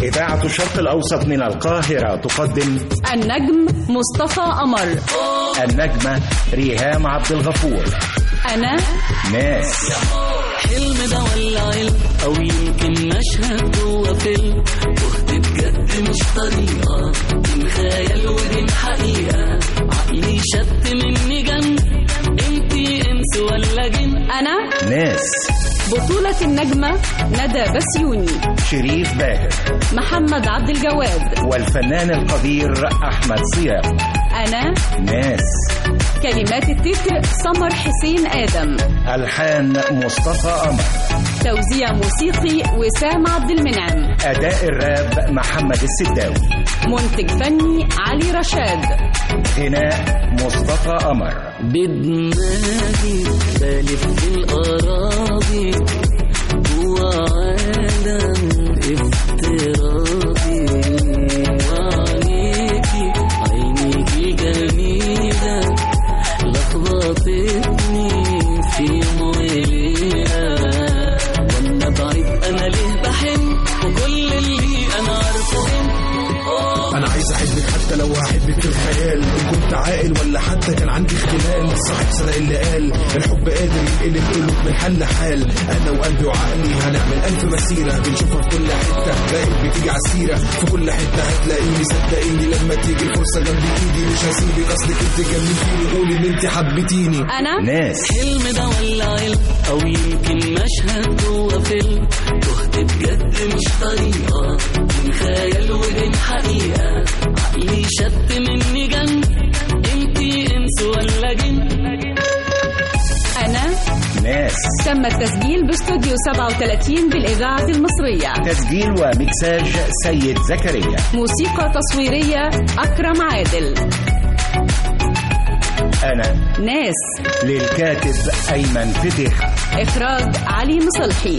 إذاعة الشرق الأوسط من القاهرة تقدم النجم مصطفى قمر النجمة ريهام عبد الغفور أنا ناس حلم ده ولا علم او يمكن مشهد جوه فيلم تهت بجد مش طريقه بين خيال وبين حقيقه عقلي شت مني جن انتي انس ولا جن أنا ناس بطولة النجمة ندى بسيوني شريف باهر محمد عبد الجواد والفنان القدير أحمد صيام أنا ناس كلمات التتر سمر حسين آدم ألحان مصطفى قمر توزيع موسيقي وسام عبد المنعم أداء الراب محمد السداوي منتج فني علي رشاد غناء مصطفى قمر بدماغي بلف في الأراضي جوا عالم افتراضي وعليكي عينيكي جميلة لخبطتني في يوم وليلة وانا بعيد انا ليه بحن وكل اللي انا عارفه إن- انا عايز احبك حتى لو هحبك في الخيال ان كنت عاقل ولا حتى كان عندي اختلال صاحب سنة اللي قال الحب قادر يقلب قلوب من حل حال انا وقلبي وعقلي هنعمل الف مسيرة بنشوفها في كل حتة بقيت بتيجي على السيرة في كل حتة هتلاقيني صدقيني لما تيجي الفرصة جنب ايدي مش هسيبك اصلك انت جننتيني قولي ان انت حبيتيني أنا ناس حلم ده ولا علم او يمكن مشهد جوه فيلم تهت بجد مش طريقه بين خيال وبين حقيقه عقلي شت مني جن انتي انس ولا جن أنا ناس تم التسجيل باستوديو 37 بالإذاعة المصرية تسجيل ومكساج سيد زكريا موسيقى تصويرية أكرم عادل أنا ناس للكاتب أيمن فتح إخراج علي مصلحي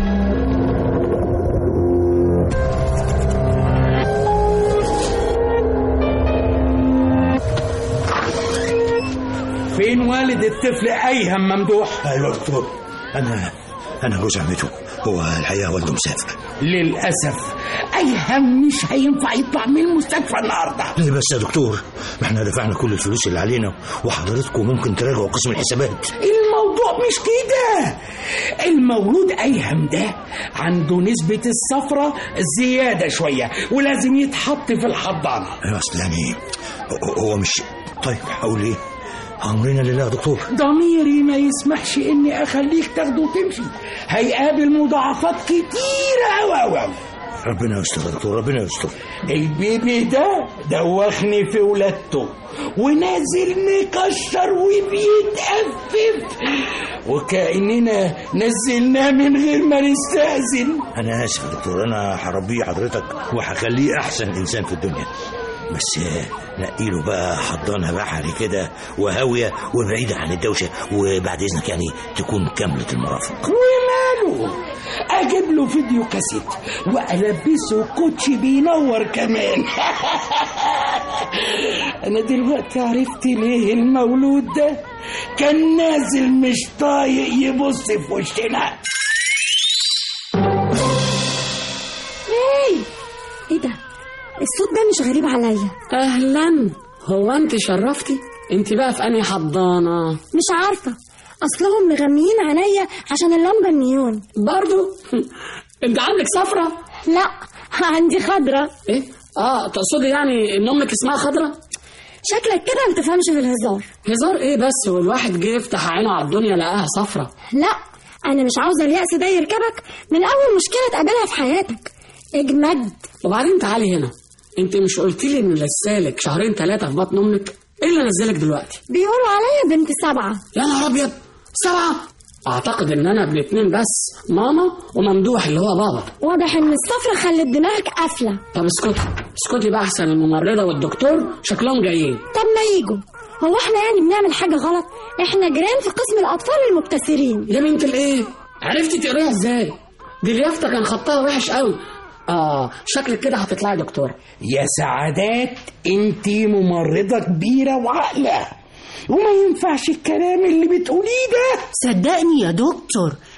فين والد الطفل ايهم ممدوح ايوه يا دكتور انا انا جوز عمته هو الحقيقه والده مسافر للاسف ايهم مش هينفع يطلع من المستشفى النهارده ليه بس يا دكتور ما احنا دفعنا كل الفلوس اللي علينا وحضرتكم ممكن تراجعوا قسم الحسابات الموضوع مش كده المولود ايهم ده عنده نسبة الصفرة زيادة شوية ولازم يتحط في الحضانة ايوه اصل يعني هو- هو مش طيب هقول ايه امرنا لله يا دكتور ضميري ما يسمحش اني اخليك تاخده وتمشي هيقابل مضاعفات كتيرة اوي اوي اوي ربنا يستر يا دكتور ربنا يستر البيبي ده دوخني في ولادته ونازل مكشر وبيتأفف وكأننا نزلناه من غير ما نستأذن انا اسف يا دكتور انا هربيه حضرتك وهخليه احسن انسان في الدنيا بس آه، نقيله بقى حضانه بحري كده وهاويه وبعيده عن الدوشه وبعد اذنك يعني تكون كامله المرافق وماله اجيب له فيديو كاسيت والبسه كوتشي بينور كمان انا دلوقتي عرفت ليه المولود ده كان نازل مش طايق يبص في وشنا ايه ايه ده الصوت ده مش غريب عليا اهلا هو انت شرفتي انت بقى في انهي حضانه مش عارفه اصلهم مغميين عليا عشان اللمبه النيون برضو انت عندك صفرة لا عندي خضرة ايه اه تقصدي يعني ان امك اسمها خضرة شكلك كده ما تفهمش في الهزار هزار ايه بس والواحد جه يفتح عينه على الدنيا لقاها صفرة لا انا مش عاوزه اليأس ده يركبك من اول مشكله تقابلها في حياتك اجمد وبعدين تعالي هنا انت مش قلتي لي ان لسالك شهرين ثلاثه في بطن امك ايه اللي نزلك دلوقتي بيقولوا عليا بنت سبعه يا نهار ابيض سبعه اعتقد ان انا ابن اتنين بس ماما وممدوح اللي هو بابا واضح ان الصفرة خلت دماغك قافله طب اسكتي اسكتي بقى احسن الممرضه والدكتور شكلهم جايين طب ما يجوا هو احنا يعني بنعمل حاجه غلط احنا جيران في قسم الاطفال المبتسرين يا بنت الايه عرفتي تقريها ازاي دي اليافطه كان خطها وحش قوي اه شكلك كده هتطلعي دكتور يا سعادات انت ممرضة كبيرة وعاقلة وما ينفعش الكلام اللي بتقوليه ده صدقني يا دكتور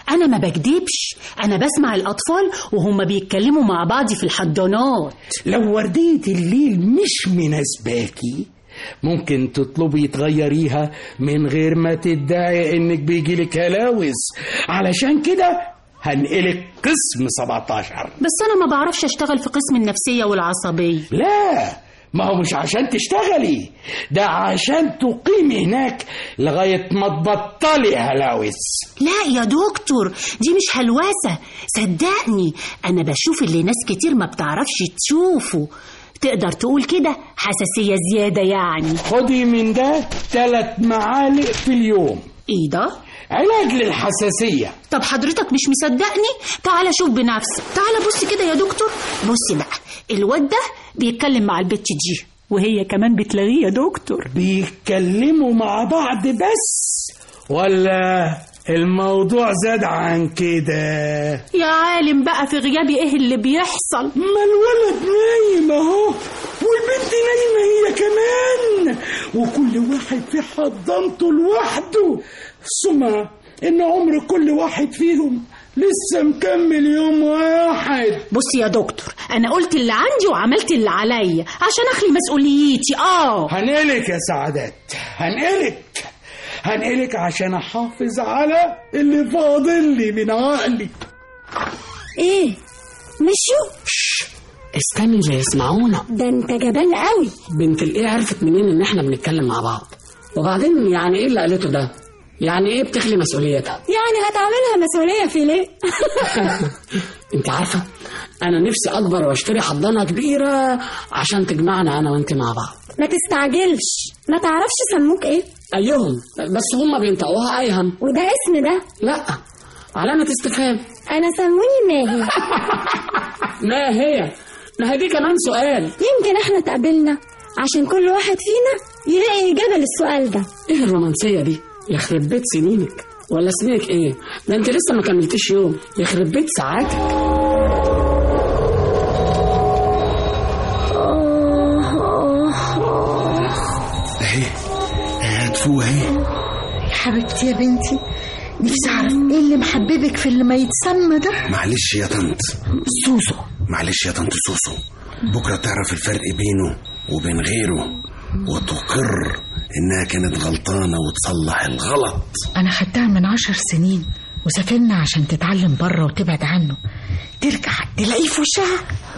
انا ما بكدبش انا بسمع الاطفال وهم بيتكلموا مع بعض في الحضانات لو وردية الليل مش مناسباكي ممكن تطلبي تغيريها من غير ما تدعي انك بيجيلك هلاوس علشان كده هنقلك قسم 17 بس انا ما بعرفش اشتغل في قسم النفسيه والعصبيه لا ما هو مش عشان تشتغلي ده عشان تقيمي هناك لغاية ما تبطلي هلاوس لا يا دكتور دي مش هلوسه صدقني انا بشوف اللي ناس كتير ما بتعرفش تشوفه تقدر تقول كده حساسيه زياده يعني خدي من ده ثلاث معالق في اليوم ايه ده علاج للحساسية طب حضرتك مش مصدقني تعال شوف بنفسك تعال بص كده يا دكتور بص بقى الواد ده بيتكلم مع البت دي وهي كمان بتلاغيه يا دكتور بيتكلموا مع بعض بس ولا الموضوع زاد عن كده يا عالم بقى في غيابي ايه اللي بيحصل ما الولد نايم اهو والبنت نايمة هي كمان وكل واحد في حضانته لوحده ثم ان عمر كل واحد فيهم لسه مكمل يوم واحد بص يا دكتور انا قلت اللي عندي وعملت اللي عليا عشان اخلي مسؤوليتي اه هنقلك يا سعادات هنقلك هنقلك عشان احافظ على اللي فاضل لي من عقلي ايه مشوا استني لا يسمعونا ده انت جبان قوي بنت الايه عرفت منين ان احنا بنتكلم مع بعض وبعدين يعني ايه اللي قالته ده يعني ايه بتخلي مسؤوليتها يعني هتعملها مسؤولية في ليه انت عارفه انا نفسي اكبر واشتري حضانه كبيره عشان تجمعنا انا وانت مع بعض ما تستعجلش ما تعرفش سموك ايه ايهم بس هما بينطقوها ايهم وده اسم ده لا علامه استفهام انا سموني ماهي ما هي ما هي دي كمان سؤال يمكن احنا اتقابلنا عشان كل واحد فينا يلاقي اجابة للسؤال ده ايه الرومانسيه دي يخرب بيت سنينك ولا سنينك ايه ده انت لسه ما كملتيش يوم يخرب بيت ساعاتك اهي هتفوق اهي حبيبتي يا بنتي نفسي اعرف ايه اللي محببك في اللي ما يتسمى ده معلش يا طنط سوسو معلش يا طنط سوسو بكره تعرف الفرق بينه وبين غيره وتقر انها كانت غلطانه وتصلح الغلط انا خدتها من عشر سنين وسافرنا عشان تتعلم بره وتبعد عنه ترجع تلاقيه في وشها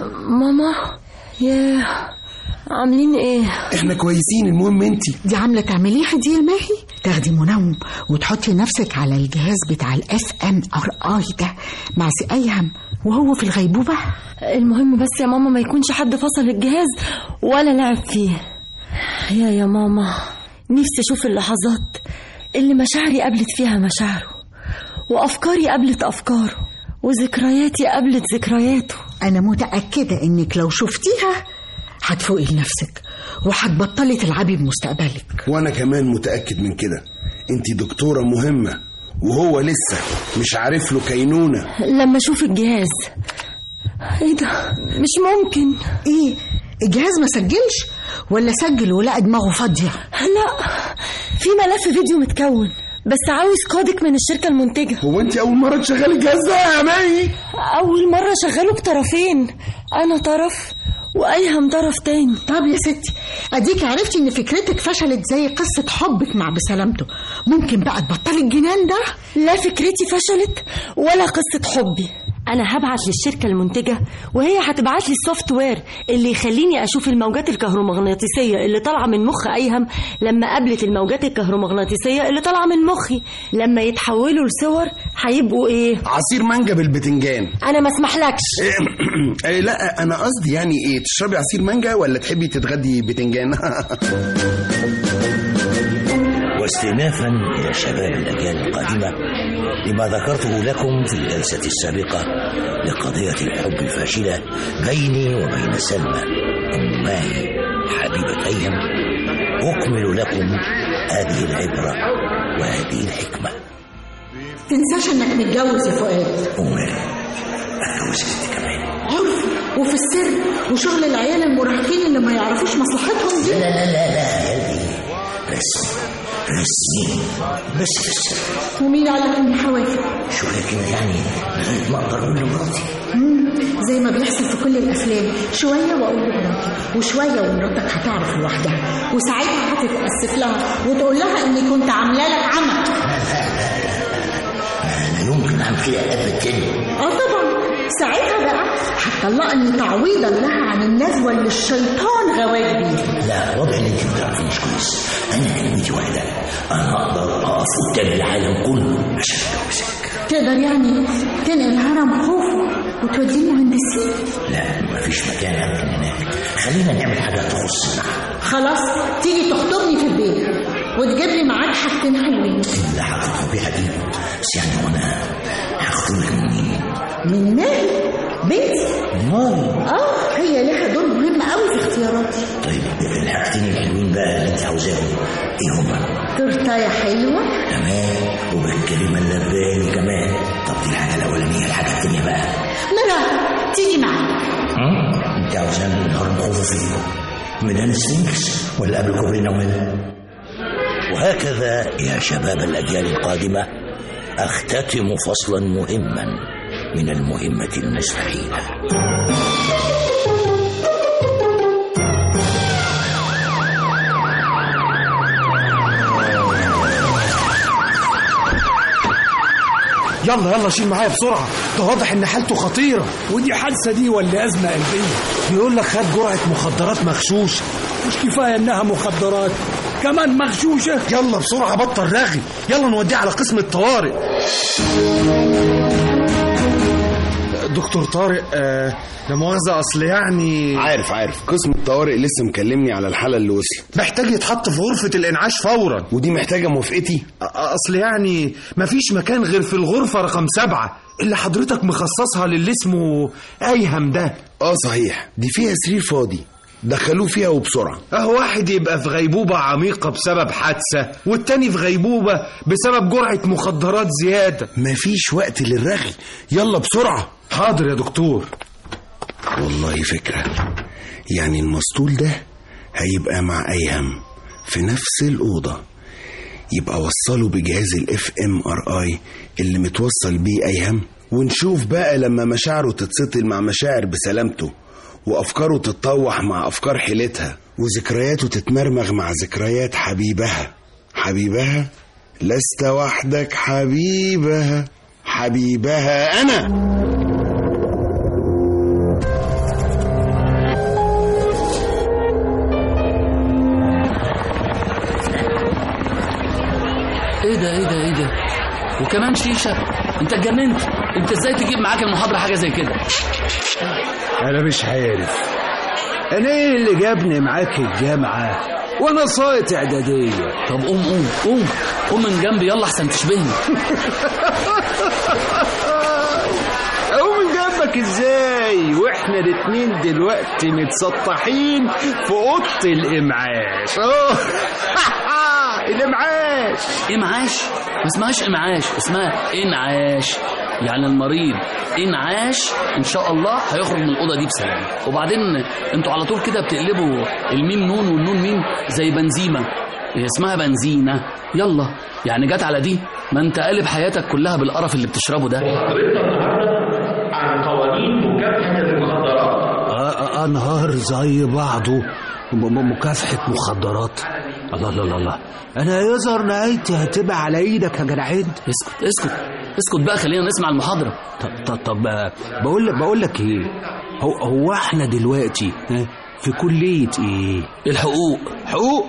ماما يا عاملين ايه احنا كويسين المهم انتي دي عامله تعمليها دي يا ماهي تاخدي منوم وتحطي نفسك على الجهاز بتاع الاف ام ار اي ده مع سي ايهم وهو في الغيبوبه المهم بس يا ماما ما يكونش حد فصل الجهاز ولا لعب فيه يا يا ماما نفسي اشوف اللحظات اللي مشاعري قابلت فيها مشاعره وافكاري قابلت افكاره وذكرياتي قابلت ذكرياته انا متاكده انك لو شفتيها هتفوقي لنفسك وهتبطلي تلعبي بمستقبلك وانا كمان متاكد من كده انتي دكتوره مهمه وهو لسه مش عارف له كينونه لما اشوف الجهاز ايه ده مش ممكن ايه الجهاز ما سجلش ولا سجل ولقى دماغه فاضيه لا في ملف فيديو متكون بس عاوز كودك من الشركة المنتجة هو انت اول مرة تشغلي الجهاز ده يا مي أول مرة شغله بطرفين أنا طرف وأيهم طرف تاني طب يا ستي اديك عرفتي ان فكرتك فشلت زي قصة حبك مع بسلامته ممكن بقى تبطلي الجنان ده لا فكرتي فشلت ولا قصة حبي أنا هبعت للشركة المنتجة وهي هتبعت لي السوفت وير اللي يخليني أشوف الموجات الكهرومغناطيسية اللي طالعة من مخ أيهم لما قابلت الموجات الكهرومغناطيسية اللي طالعة من مخي لما يتحولوا لصور هيبقوا إيه؟ عصير مانجا بالبتنجان أنا ما اسمحلكش إيه لا انا قصدي يعني ايه تشربي عصير مانجا ولا تحبي تتغدي بتنجان واستئنافا إلى شباب الأجيال القادمة لما ذكرته لكم في الجلسة السابقة لقضية الحب الفاشلة بيني وبين سلمى أم ماهي حبيبة أيهم أكمل لكم هذه العبرة وهذه الحكمة تنساش انك متجوز يا فؤاد وماله أتجوزك أنت كمان عرف وفي السر وشغل العيال المراهقين اللي ما يعرفوش مصلحتهم دي لا لا لا لا هذه رسم رسمي بس بس ومين قال لك اني هوافق شوية كده يعني لغاية ما أقدر أقول لمراتي مم، زي ما بيحصل في كل الافلام شويه واقول لمراتي وشويه ومراتك هتعرف لوحدها وساعتها هتتاسف لها وتقول لها اني كنت عامله لك عمل أنا يمكن أعمل كده أبدا اه طبعا ساعتها بقى هتطلقني تعويضا لها عن النزوه اللي الشيطان غواك بيها لا واضح إن أنت ما تعرفينيش كويس أنا كلمتي واحدة أنا أقدر أقف قدام العالم كله عشان أتجوزك تقدر يعني تنقل هرم خوفو وتوديه المهندسين لا مفيش مكان أمكن هناك خلينا نعمل حاجة تخصنا خلاص تيجي تخطبني في البيت وتجيب لي معاك حاجتين حلوين لا هتخطبيها دي بس يعني وأنا هخطبك من مين؟ من مال بنتي مال اه هي لها دور مهم قوي في اختياراتي طيب الحاجتين الحلوين بقى اللي أنت عاوزاهم إيه هما؟ تورتايه حلوه تمام وبالكلمة اللباني كمان طب دي الحاجة الأولانية الحاجة التانية بقى مراتك تيجي معاك ها؟ أنت عاوزان الهرم خوفو فين؟ ميدان السفنكس ولا قبل كوبري نوال؟ وهكذا يا شباب الأجيال القادمة أختتم فصلا مهما من المهمة المستحيلة يلا يلا شيل معايا بسرعة ده واضح ان حالته خطيرة ودي حادثة دي ولا أزمة قلبية بيقول لك خد جرعة مخدرات مغشوشة مش كفاية إنها مخدرات كمان مغشوشة يلا بسرعة بطل رغي يلا نوديه على قسم الطوارئ دكتور طارق آه لا مؤاخذة أصل يعني عارف عارف قسم الطوارئ لسه مكلمني على الحالة اللي وصلت محتاج يتحط في غرفة الإنعاش فورا ودي محتاجة موافقتي أ- أصل يعني مفيش مكان غير في الغرفة رقم سبعة اللي حضرتك مخصصها للي اسمه أيهم ده اه صحيح دي فيها سرير فاضي دخلوه فيها وبسرعة أهو واحد يبقى في غيبوبة عميقة بسبب حادثة والتاني في غيبوبة بسبب جرعة مخدرات زيادة مفيش وقت للرغي يلا بسرعة حاضر يا دكتور والله فكرة يعني المسطول ده هيبقى مع أيهم في نفس الأوضة يبقى وصله بجهاز الاف ام ار اي اللي متوصل بيه أيهم ونشوف بقى لما مشاعره تتسطل مع مشاعر بسلامته وأفكاره تتطوح مع أفكار حيلتها وذكرياته تتمرمغ مع ذكريات حبيبها حبيبها لست وحدك حبيبها حبيبها أنا ايه ده ايه ده ايه ده وكمان شيشه انت اتجننت انت ازاي تجيب معاك المحاضره حاجه زي كده أنا مش عارف أنا إيه اللي جابني معاك الجامعة وأنا ساقط إعدادية طب قوم قوم قوم قوم من جنبي يلا احسن تشبهني أقوم من جنبك إزاي وإحنا الاتنين دلوقتي متسطحين في أوضة الإمعاش أوه الإمعاش انعاش ما اسمهاش انعاش اسمها انعاش يعني المريض انعاش ان شاء الله هيخرج من الاوضه دي بسلام وبعدين انتوا على طول كده بتقلبوا الميم نون والنون ميم زي بنزيمه هي اسمها بنزينه يلا يعني جت على دي ما انت قالب حياتك كلها بالقرف اللي بتشربه ده عن قوانين مكافحة المخدرات آه، آه، أنهار زي بعضه م- م- مكافحة مخدرات الله الله الله الله أنا يظهر نهايتي هتبقى على إيدك يا جدع انت اسكت اسكت اسكت بقى خلينا نسمع المحاضره طب طب, طب آه، بقول لك بقول لك إيه هو هو إحنا دلوقتي ها، في كلية إيه؟ الحقوق حقوق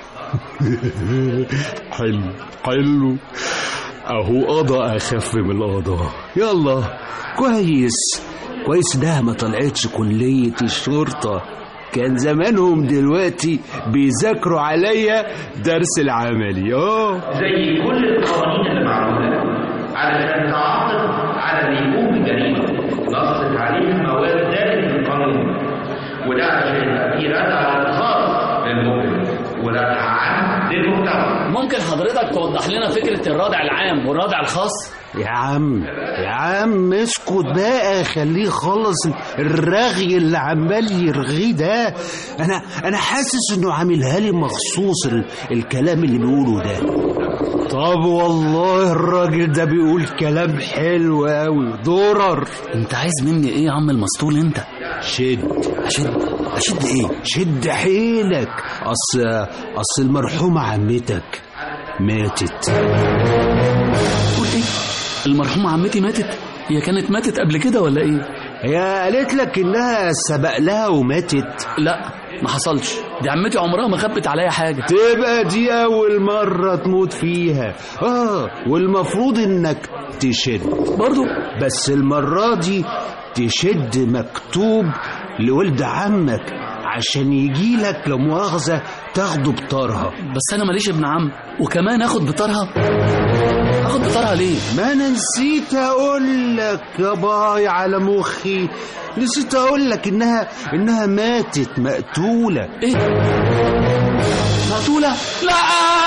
حلو حلو اهو قضى اخف من القضاء يلا كويس كويس ده ما طلعتش كلية الشرطة كان زمانهم دلوقتي بيذاكروا عليا درس العملي اه زي كل القوانين اللي معمولة علشان تعاقب على اللي يقوم بجريمة نصت عليها مواد داخل القانون وده عشان يبقى في ردع خاص للمجرم وردع عام للمجتمع ممكن حضرتك توضح لنا فكرة الرادع العام والرادع الخاص يا عم يا عم اسكت بقى خليه يخلص الرغي اللي عمال يرغيه ده انا انا حاسس انه عاملها لي مخصوص ال... الكلام اللي بيقوله ده طب والله الراجل ده بيقول كلام حلو قوي درر انت عايز مني ايه يا عم المسطول انت شد اشد اشد ايه شد حيلك اصل اصل المرحومه عمتك ماتت قول ايه المرحومة عمتي ماتت هي كانت ماتت قبل كده ولا ايه هي قالت لك انها سبق لها وماتت لا ما حصلش دي عمتي عمرها ما خبت عليا حاجة تبقى دي اول مرة تموت فيها اه والمفروض انك تشد برضو بس المرة دي تشد مكتوب لولد عمك عشان يجي لك لو مؤاخذة تاخده بطارها بس انا ماليش ابن عم وكمان اخد بطارها اخد بطارها ليه ما انا نسيت اقول لك يا باي على مخي نسيت اقول لك انها انها ماتت مقتولة ايه مقتولة لا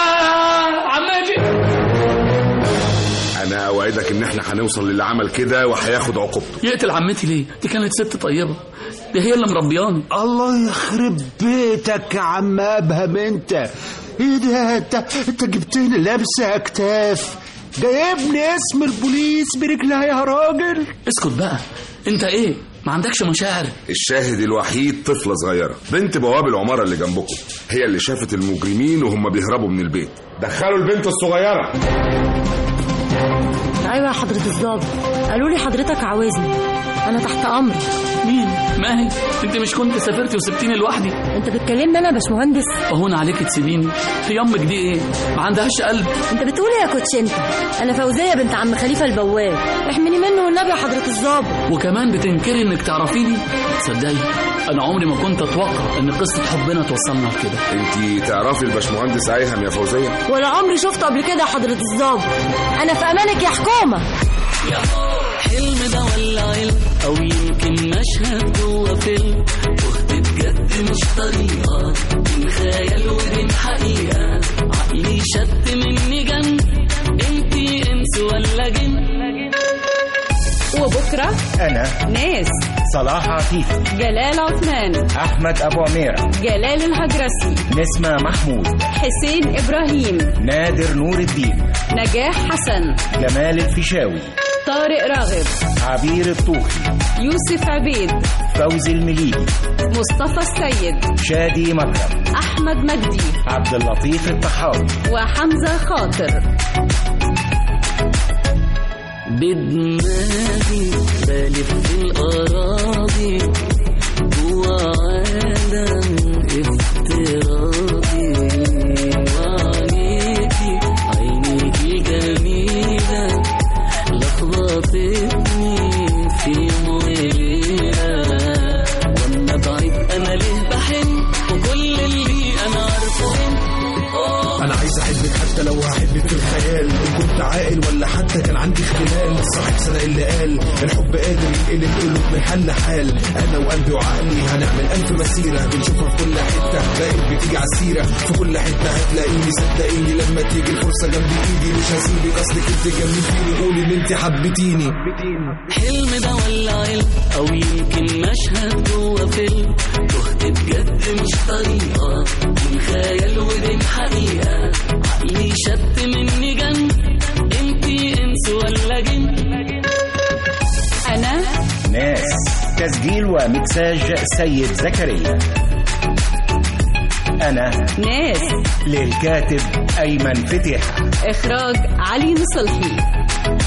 عمتي انا اوعدك ان احنا هنوصل للي عمل كده وهياخد عقوبته يقتل عمتي ليه دي كانت ست طيبة دي هي اللي مربياني الله يخرب بيتك يا عم ابهم انت ايه ده انت انت جبتني لابسه اكتاف جايبني اسم البوليس برجلها يا راجل اسكت بقى انت ايه ما عندكش مشاعر الشاهد الوحيد طفلة صغيرة بنت بواب العمارة اللي جنبكم هي اللي شافت المجرمين وهم بيهربوا من البيت دخلوا البنت الصغيرة ايوه يا حضرة الضابط قالوا لي حضرتك عاوزني انا تحت امرك مين ماهي انت مش كنت سافرتي وسبتيني لوحدي انت بتكلمني انا يا باشمهندس اهون عليك تسيبيني في امك دي ايه ما عندهاش قلب انت بتقول ايه يا كوتش انت انا فوزيه بنت عم خليفه البواب احمني منه والنبي يا حضرة الضابط وكمان بتنكري انك تعرفيني تصدقي انا عمري ما كنت اتوقع ان قصه حبنا توصلنا لكده انت تعرفي الباشمهندس ايهم يا فوزية ولا عمري شفته قبل كده يا حضرة الضابط انا في امانك يا حكومه حلم ده ولا علم او يمكن مشهد جوه فيلم تهت بجد مش طريقه بين خيال وبين حقيقه عقلي شت مني جن انتي انس ولا جن وبكرة أنا ناس صلاح عفيف جلال عثمان أحمد أبو عميرة جلال الهجرسي نسمة محمود حسين إبراهيم نادر نور الدين نجاح حسن جمال الفيشاوي طارق راغب عبير الطوخي يوسف عبيد فوزي المليجي مصطفى السيد شادي مكرم أحمد مجدي عبد اللطيف الطحاوي وحمزة خاطر بدماغي بلف في الأراضي جوا عالم افتراضي وعينيكي عينيكي جميلة لخبطتني في مويلة وانا بعيد انا ليه بحن وكل اللي انا عارفه انا عايز احبك حتى لو هحبك في الخيال ان كنت عاقل ولا حتى كان عندي اختلال صاحب صدق اللي قال الحب قادر يقلب قلوب من حل حال انا وقلبي وعقلي هنعمل الف مسيره بنشوفها في كل حته بقيت بتيجي على السيره في كل حته هتلاقيني صدقيني لما تيجي الفرصه جنب ايدي مش هسيبك اصلك انت جنبتيني قولي ان انت حبيتيني حلم ده ولا علم او يمكن مشهد جوه فيلم تهت بجد مش طريقه بين خيال وبين حقيقه عقلي شت مني جن انتي انس ولا جن أنا ناس تسجيل ومكساج سيد زكريا أنا ناس للكاتب أيمن فتح إخراج علي نصلحي